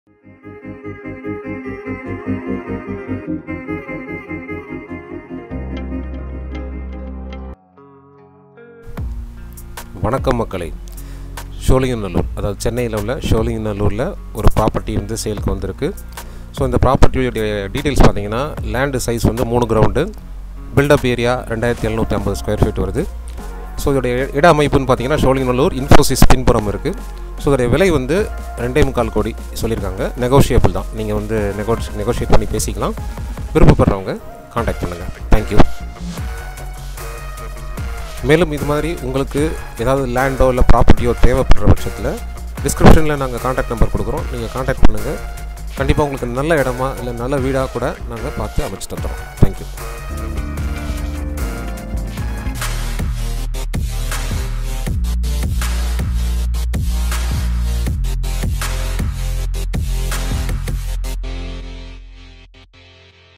வணக்கம் மக்களை ஷோலிங்கநல்லூர் அதாவது சென்னையில் உள்ள ஷோலிங்கநல்லூரில் ஒரு ப்ராப்பர்ட்டி வந்து சேலுக்கு வந்திருக்கு ஸோ இந்த ப்ராப்பர்ட்டியுடைய டீட்டெயில்ஸ் பார்த்தீங்கன்னா லேண்டு சைஸ் வந்து மூணு கிரவுண்டு பில்டப் ஏரியா ரெண்டாயிரத்தி எழுநூற்றி ஐம்பது ஸ்கொயர் ஃபீட் வருது ஸோ இதோடைய இட அமைப்புன்னு பார்த்தீங்கன்னா ஷோலிங்கநல்லூர் இன்ஃபோசிஸ் பின்புறம் இருக்குது ஸோ இதோடைய விலை வந்து ரெண்டே முக்கால் கோடி சொல்லியிருக்காங்க நெகோஷியபிள் தான் நீங்கள் வந்து நெகோ நெகோஷியேட் பண்ணி பேசிக்கலாம் விருப்பப்படுறவங்க காண்டாக்ட் பண்ணுங்கள் தேங்க்யூ மேலும் இது மாதிரி உங்களுக்கு ஏதாவது லேண்டோ இல்லை ப்ராப்பர்ட்டியோ தேவைப்படுற பட்சத்தில் டிஸ்கிரிப்ஷனில் நாங்கள் காண்டாக்ட் நம்பர் கொடுக்குறோம் நீங்கள் காண்டாக்ட் பண்ணுங்கள் கண்டிப்பாக உங்களுக்கு நல்ல இடமா இல்லை நல்ல வீடாக கூட நாங்கள் பார்த்து அமைச்சு தந்துடுறோம் தேங்க்யூ